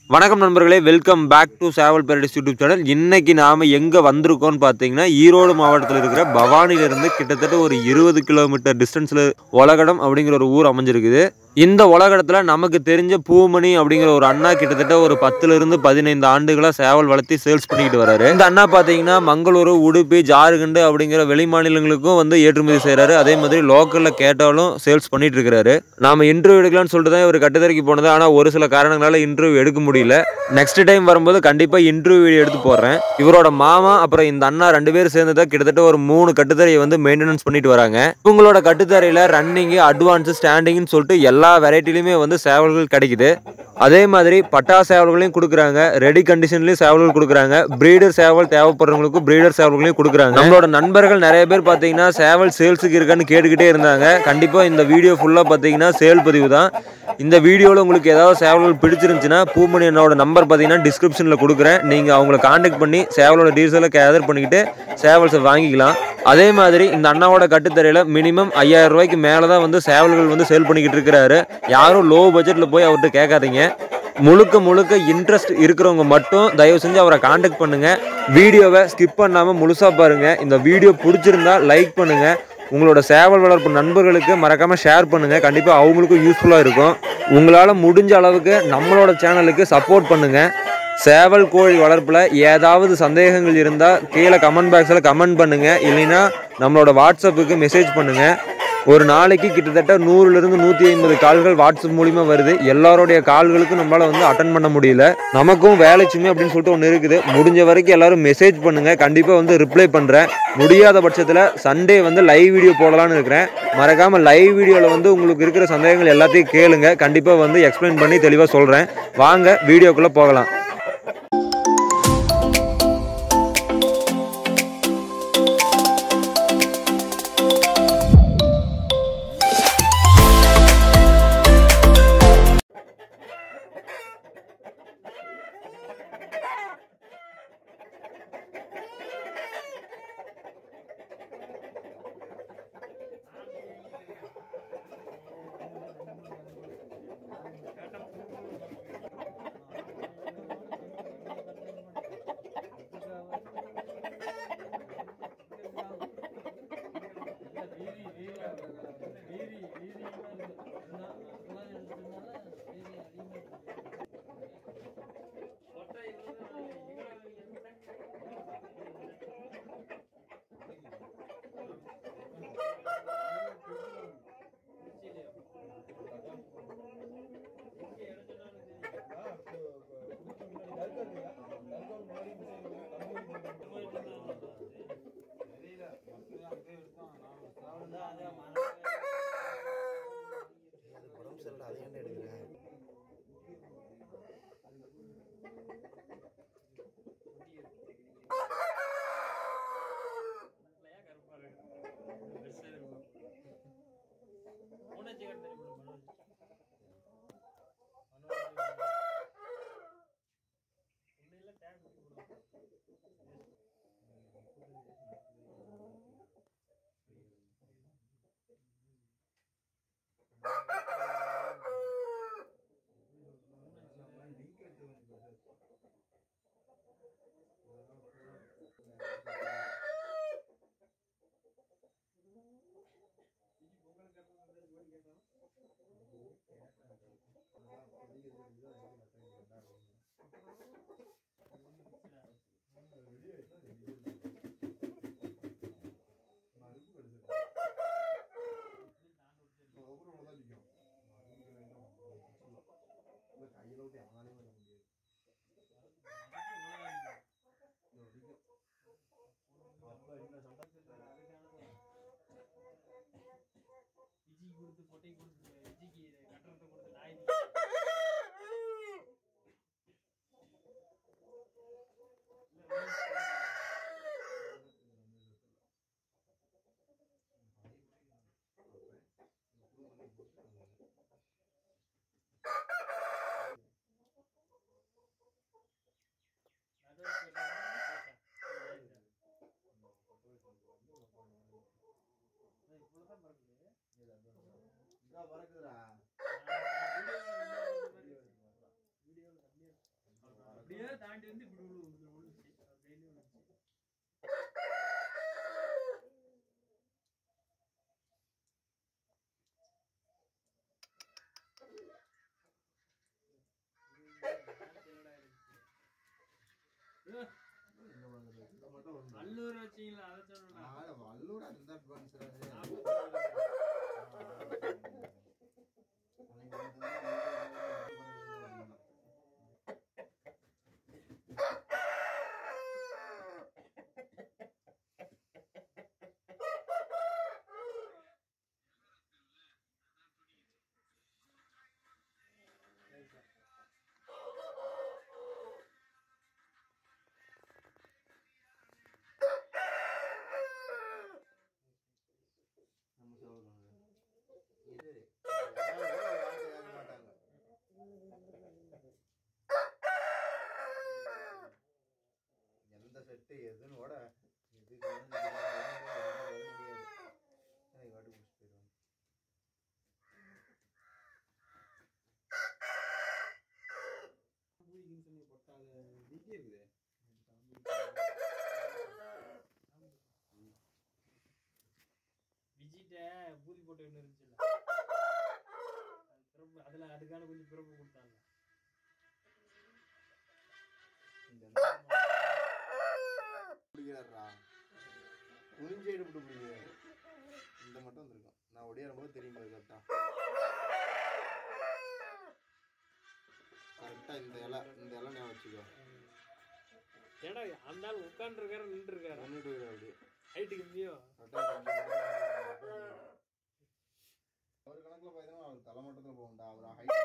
வணக்கம் நண்பர்களே welcome back to சேவல் பேரடிஸ் யூடியூப் சேனல் இன்னைக்கு நாம எங்க வந்திருக்கோம்னு பார்த்தீங்கன்னா ஈரோடு மாவட்டத்தில் இருக்கிற பவானியிலிருந்து கிட்டத்தட்ட ஒரு இருபது கிலோமீட்டர் டிஸ்டன்ஸ்ல ஒலகடம் அப்படிங்கிற ஒரு ஊர் அமைஞ்சிருக்குது இந்த உலகடத்துல நமக்கு தெரிஞ்ச பூமணி அப்படிங்கிற ஒரு அண்ணா கிட்டத்தட்ட ஒரு பத்துல இருந்து பதினைந்து ஆண்டுகளா சேவல் வளர்த்தி சேல்ஸ் பண்ணிக்கிட்டு வராரு இந்த அண்ணா பாத்தீங்கன்னா மங்களூரு உடுப்பி ஜார்க்கண்ட் அப்படிங்கிற வெளி மாநிலங்களுக்கும் வந்து ஏற்றுமதி செய்றாரு அதே மாதிரி லோக்கல்ல கேட்டாலும் சேல்ஸ் பண்ணிட்டு இருக்கிறாரு நாம இன்டர்வியூ எடுக்கலாம்னு சொல்லிட்டு தான் இவர் கட்டுத்தரைக்கு போனது ஆனா ஒரு சில காரணங்களால இன்டர்வியூ எடுக்க முடியல நெக்ஸ்ட் டைம் வரும்போது கண்டிப்பா இன்டர்வியூ வீடியோ எடுத்து போடுறேன் இவரோட மாமா அப்புறம் இந்த அண்ணா ரெண்டு பேரும் சேர்ந்து தான் கிட்டத்தட்ட ஒரு மூணு கட்டுத்தரையை வந்து மெயின்டெனன்ஸ் பண்ணிட்டு வராங்க இவங்களோட கட்டுத்தரையில ரன்னிங் அட்வான்ஸ் ஸ்டாண்டிங்னு சொல்லிட்டு எல்லா வெரைட்டிலையுமே வந்து சேவல்கள் கிடைக்குது அதே மாதிரி பட்டா சேவல்களையும் கொடுக்குறாங்க ரெடி கண்டிஷன்லயும் சேவல்கள் கொடுக்குறாங்க பிரீடர் சேவல் தேவைப்படுறவங்களுக்கு பிரீடர் சேவல்களையும் கொடுக்குறாங்க நம்மளோட நண்பர்கள் நிறைய பேர் பார்த்தீங்கன்னா சேவல் சேல்ஸுக்கு இருக்கான்னு கேட்டுக்கிட்டே இருந்தாங்க கண்டிப்பாக இந்த வீடியோ ஃபுல்லாக பார்த்தீங்கன்னா சேல் பதிவு தான் இந்த வீடியோவில் உங்களுக்கு ஏதாவது சேவல்கள் பிடிச்சிருந்துச்சுன்னா பூமணி என்னோட நம்பர் பார்த்தீங்கன்னா டிஸ்கிரிப்ஷனில் கொடுக்குறேன் நீங்கள் அவங்கள காண்டாக்ட் பண்ணி சேவலோட டீசலை கேதர் பண்ணிக்கிட்டு சேவல்ஸை வாங்கிக்கலாம் அதே மாதிரி இந்த அண்ணாவோட கட்டுத்தரையில் மினிமம் ஐயாயிரம் ரூபாய்க்கு மேலே தான் வந்து சேவல்கள் வந்து சேல் பண்ணிக்கிட்டு இருக்கிறாரு யாரும் லோ பட்ஜெட்டில் போய் அவர்கிட்ட கேட்காதீங்க முழுக்க முழுக்க இன்ட்ரெஸ்ட் இருக்கிறவங்க மட்டும் தயவு செஞ்சு அவரை காண்டாக்ட் பண்ணுங்க வீடியோவை ஸ்கிப் பண்ணாமல் முழுசாக பாருங்க இந்த வீடியோ பிடிச்சிருந்தா லைக் பண்ணுங்க உங்களோட சேவல் வளர்ப்பு நண்பர்களுக்கு மறக்காம ஷேர் பண்ணுங்க கண்டிப்பாக அவங்களுக்கும் யூஸ்ஃபுல்லாக இருக்கும் உங்களால் முடிஞ்ச அளவுக்கு நம்மளோட சேனலுக்கு சப்போர்ட் பண்ணுங்க சேவல் கோழி வளர்ப்பில் ஏதாவது சந்தேகங்கள் இருந்தால் கீழே கமெண்ட் பாக்ஸில் கமெண்ட் பண்ணுங்க இல்லைன்னா நம்மளோட வாட்ஸ்அப்புக்கு மெசேஜ் பண்ணுங்க ஒரு நாளைக்கு கிட்டத்தட்ட நூறுலேருந்து நூற்றி ஐம்பது கால்கள் வாட்ஸ்அப் மூலிமா வருது எல்லாருடைய கால்களுக்கும் நம்மளால் வந்து அட்டன் பண்ண முடியல நமக்கும் வேலை சுமை அப்படின்னு சொல்லிட்டு ஒன்று இருக்குது முடிஞ்ச வரைக்கும் எல்லாரும் மெசேஜ் பண்ணுங்க கண்டிப்பாக வந்து ரிப்ளை பண்ணுறேன் முடியாத பட்சத்தில் சண்டே வந்து லைவ் வீடியோ போடலான்னு இருக்கிறேன் மறக்காமல் லைவ் வீடியோவில் வந்து உங்களுக்கு இருக்கிற சந்தேகங்கள் எல்லாத்தையும் கேளுங்க கண்டிப்பாக வந்து எக்ஸ்பிளைன் பண்ணி தெளிவாக சொல்கிறேன் வாங்க வீடியோக்குள்ளே போகலாம் உடம்பு சரியில்லை அதை ஏன்டா எடுக்கிறேன் இதா பறக்குதுடா அப்படியே தாண்டி வந்து இப்படி விழு விழு விழுந்துச்சு அப்படியே விழுந்துச்சு ஏய், இங்க வாங்குறது. இங்க மட்டும் ஒண்ணு. வல்லூர் வச்சீங்களா அதை சொல்லணும் ஆள வல்லூர் அந்த advance ராஜு. அன்னைக்கு வந்து நம்ம சொல்றோம் இது யாரும் கூட வார்த்தை கேட்க மாட்டாங்க எந்த செட்டு எதுன்னு கூட எதுக்கு வந்து வர முடியாது எனக்கு வாட்டி முடிச்சு போயிடுவாங்க பூரிக்குன்னு சொல்லி போட்டாங்க வீட்டிலே இருக்குது விஜிட்ட பூரி போட்டு ஒன்று இருந்துச்சுல்ல அது பிறப்பு அதுல அதுக்கான கொஞ்சம் பிறப்பு கொடுத்தாங்க இந்த பிடிக்கிறாரா குனிஞ்சு எடுப்பிட்டு பிடிக்கிறாரு இந்த மட்டும் வந்திருக்கும் நான் ஒடியாரும் போது தெரியும் பாரு கரெக்டா கரெக்டா இந்த இலை இந்த இலை நான் வச்சுக்கோ ஏடா அந்த ஆள் உட்காந்துருக்காரு நின்று இருக்காரு ஒன்றுட்டு அப்படி ஹைட்டு கம்மியோ அவர் கணக்குல பார்த்தீங்கன்னா அவர் தலை மட்டத்தில் போகும்டா அவர் ஹைட்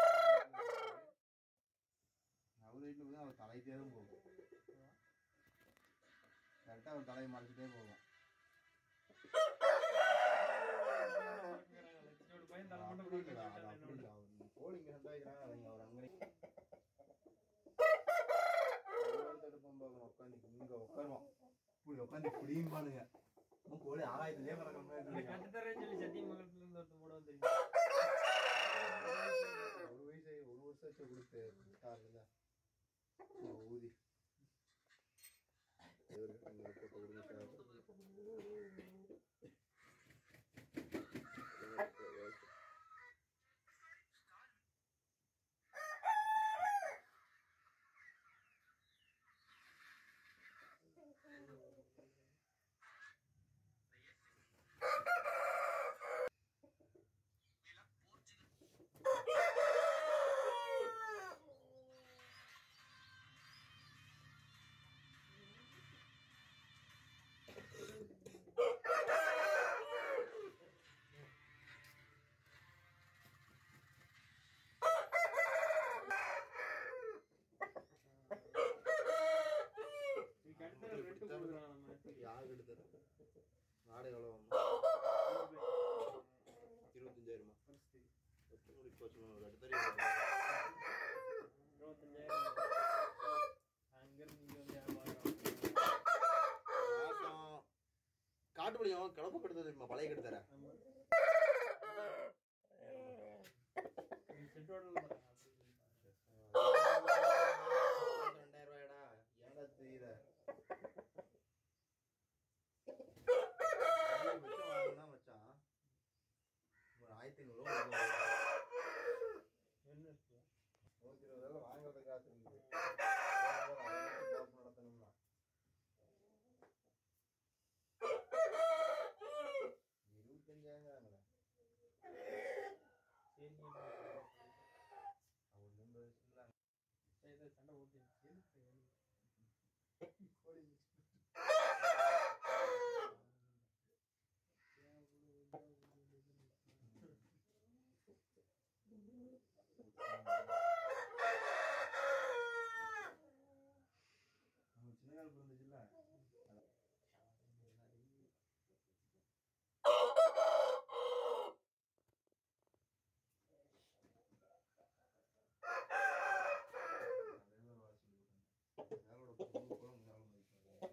அவர் ஹைட்டில் போய் அவர் தலை தேரும் போகும் கரெக்டாக அவர் தலையை மறைச்சிட்டே போகும் லட்சுமியோட பையன் தலை அப்படி மட்டும் இல்லடா, அது போட்டு அப்படி இல்லை. அவர் கோழி இங்க ரெண்டாயிரம் அவங்க அவர் அங்கே தடுப்பம் பார்க்கணும் உட்காந்து இங்க உட்காருவோம் இப்படி உட்காந்து குடியும்பானுங்க உன் கோழி ஆகாயத்திலே பறக்கிற மாதிரி இந்த இருக்கு. கட்டுத்தரேன்னு சொல்லி சத்தியமங்கலத்துல இருந்து ஒருத்தன் கூட வந்து ஒரு வயசு ஒரு வருஷம் வச்சு கொடுத்து விட்டாருல ஊதி இவருக்கு அங்க போட்டு கொடுங்க சார் நீ கட்டுத்தர ரெண்டு கொடுக்குறான் நம்ம யாருக்கு எடுத்தது நாடு எவ்வளோ இருபத்தஞ்சாயிரமா பத்து முடி போச்சு ஒரு அடுத்த இருபத்தஞ்சாயிரம் அங்க இருந்து இங்க வந்து வியாபாரம் மாசம் காட்டுப்படியும் கிளப்பு கெடுத்தது தெரியுமா பழைய கெடுத்தர ஆமா. நீ செட்டோட ரெண்டாயிரம் ரூபாயடா ஏன்டா தெரியுற வச்சு வாங்கினா மச்சான் ஒரு ஆயிரத்தி ஐநூறு என்ன இருக்கு நூத்தி இருபது ரூபா வாங்குறது காசு இருக்குது நடத்தணும்னா இருபத்தஞ்சாயிரம் சரி நீ ஒன்றும் பிரச்சனை சரி, இதை சண்டை போட்டு கோழி நம்ம சின்ன கால் பிறந்துச்சுல்ல அதே மாதிரி வாழ சொல்லி விட்டாங்க. வேலோட பொண்ணு கூட முன்னால மதிப்பாங்க.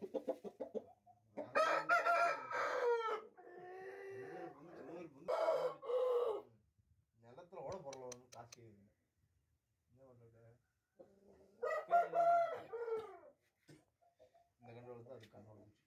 அது கண்ணோட பிடிச்சி